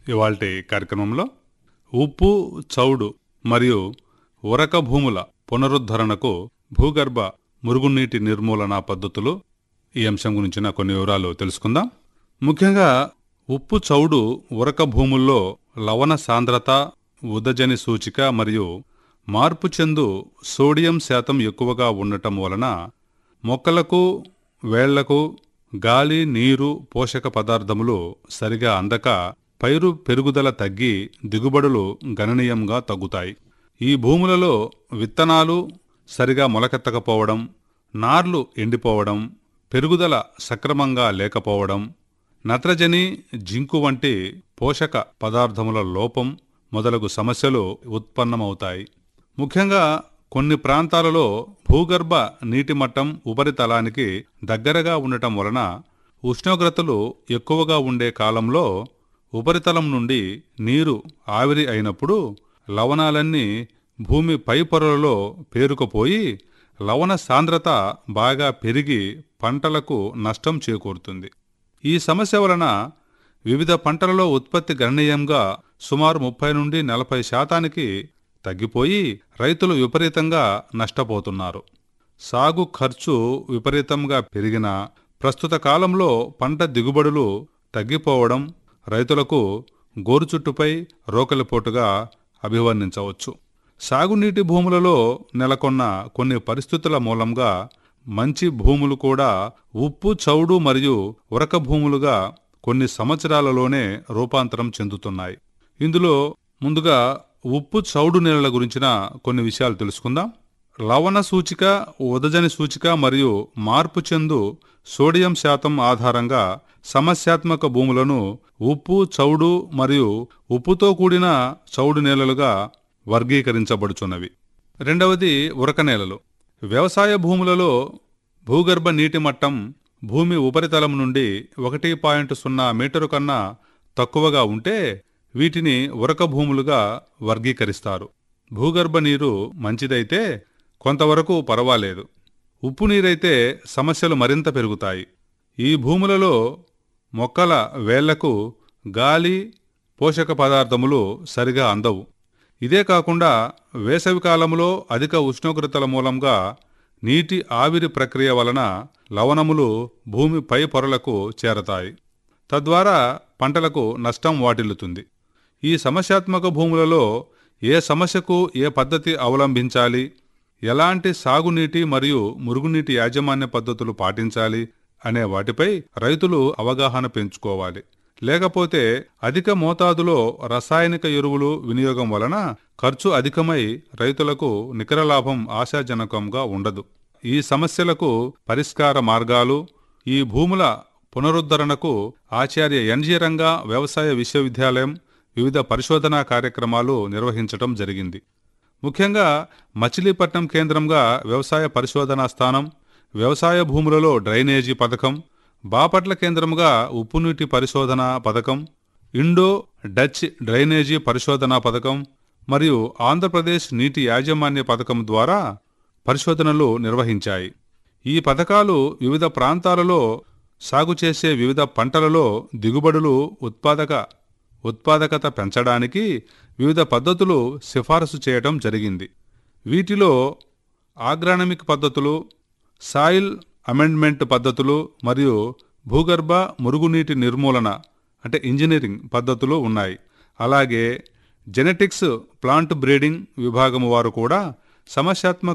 ఇవాల్టి కార్యక్రమంలో ఉప్పు చౌడు మరియు ఉరక భూముల పునరుద్ధరణకు భూగర్భ మురుగునీటి నిర్మూలన పద్ధతులు ఈ అంశం గురించిన కొన్ని వివరాలు తెలుసుకుందాం ముఖ్యంగా ఉప్పు చౌడు ఉరక భూముల్లో లవణ సాంద్రత ఉదజని సూచిక మరియు మార్పు చెందు సోడియం శాతం ఎక్కువగా ఉండటం వలన మొక్కలకు వేళ్లకు గాలి నీరు పోషక పదార్థములు సరిగా అందక పైరు పెరుగుదల తగ్గి దిగుబడులు గణనీయంగా తగ్గుతాయి ఈ భూములలో విత్తనాలు సరిగా మొలకెత్తకపోవడం నార్లు ఎండిపోవడం పెరుగుదల సక్రమంగా లేకపోవడం నత్రజని జింకు వంటి పోషక పదార్థముల లోపం మొదలగు సమస్యలు ఉత్పన్నమవుతాయి ముఖ్యంగా కొన్ని ప్రాంతాలలో భూగర్భ నీటి మట్టం ఉపరితలానికి దగ్గరగా ఉండటం వలన ఉష్ణోగ్రతలు ఎక్కువగా ఉండే కాలంలో ఉపరితలం నుండి నీరు ఆవిరి అయినప్పుడు లవణాలన్నీ భూమి పై పొరలలో పేరుకుపోయి లవణ సాంద్రత బాగా పెరిగి పంటలకు నష్టం చేకూరుతుంది ఈ సమస్య వలన వివిధ పంటలలో ఉత్పత్తి గణనీయంగా సుమారు ముప్పై నుండి నలభై శాతానికి తగ్గిపోయి రైతులు విపరీతంగా నష్టపోతున్నారు సాగు ఖర్చు విపరీతంగా పెరిగిన ప్రస్తుత కాలంలో పంట దిగుబడులు తగ్గిపోవడం రైతులకు గోరుచుట్టుపై రోకలిపోటుగా అభివర్ణించవచ్చు సాగునీటి భూములలో నెలకొన్న కొన్ని పరిస్థితుల మూలంగా మంచి భూములు కూడా ఉప్పు చౌడు మరియు ఉరక భూములుగా కొన్ని సంవత్సరాలలోనే రూపాంతరం చెందుతున్నాయి ఇందులో ముందుగా ఉప్పు చౌడు నేలల గురించిన కొన్ని విషయాలు తెలుసుకుందాం లవణ సూచిక ఉదజని సూచిక మరియు మార్పు చెందు సోడియం శాతం ఆధారంగా సమస్యాత్మక భూములను ఉప్పు చౌడు మరియు ఉప్పుతో కూడిన చౌడు నేలలుగా వర్గీకరించబడుచున్నవి రెండవది ఉరక నేలలు వ్యవసాయ భూములలో భూగర్భ నీటి మట్టం భూమి ఉపరితలం నుండి ఒకటి పాయింట్ సున్నా మీటరు కన్నా తక్కువగా ఉంటే వీటిని ఉరక భూములుగా వర్గీకరిస్తారు భూగర్భ నీరు మంచిదైతే కొంతవరకు పర్వాలేదు ఉప్పు నీరైతే సమస్యలు మరింత పెరుగుతాయి ఈ భూములలో మొక్కల వేళ్లకు గాలి పోషక పదార్థములు సరిగా అందవు ఇదే కాకుండా వేసవి కాలంలో అధిక ఉష్ణోగ్రతల మూలంగా నీటి ఆవిరి ప్రక్రియ వలన లవణములు భూమి పై పొరలకు చేరతాయి తద్వారా పంటలకు నష్టం వాటిల్లుతుంది ఈ సమస్యాత్మక భూములలో ఏ సమస్యకు ఏ పద్ధతి అవలంబించాలి ఎలాంటి సాగునీటి మరియు మురుగునీటి యాజమాన్య పద్ధతులు పాటించాలి అనే వాటిపై రైతులు అవగాహన పెంచుకోవాలి లేకపోతే అధిక మోతాదులో రసాయనిక ఎరువులు వినియోగం వలన ఖర్చు అధికమై రైతులకు నికర లాభం ఆశాజనకంగా ఉండదు ఈ సమస్యలకు పరిష్కార మార్గాలు ఈ భూముల పునరుద్ధరణకు ఆచార్య ఎన్జీ రంగా వ్యవసాయ విశ్వవిద్యాలయం వివిధ పరిశోధనా కార్యక్రమాలు నిర్వహించటం జరిగింది ముఖ్యంగా మచిలీపట్నం కేంద్రంగా వ్యవసాయ పరిశోధనా స్థానం వ్యవసాయ భూములలో డ్రైనేజీ పథకం బాపట్ల కేంద్రముగా ఉప్పునీటి పరిశోధన పథకం ఇండో డచ్ డ్రైనేజీ పరిశోధనా పథకం మరియు ఆంధ్రప్రదేశ్ నీటి యాజమాన్య పథకం ద్వారా పరిశోధనలు నిర్వహించాయి ఈ పథకాలు వివిధ ప్రాంతాలలో సాగు చేసే వివిధ పంటలలో దిగుబడులు ఉత్పాదక ఉత్పాదకత పెంచడానికి వివిధ పద్ధతులు సిఫారసు చేయటం జరిగింది వీటిలో ఆగ్రానమిక్ పద్ధతులు సాయిల్ అమెండ్మెంట్ పద్ధతులు మరియు భూగర్భ మురుగునీటి నిర్మూలన అంటే ఇంజనీరింగ్ పద్ధతులు ఉన్నాయి అలాగే జెనెటిక్స్ ప్లాంట్ బ్రీడింగ్ విభాగం వారు కూడా సమస్యాత్మక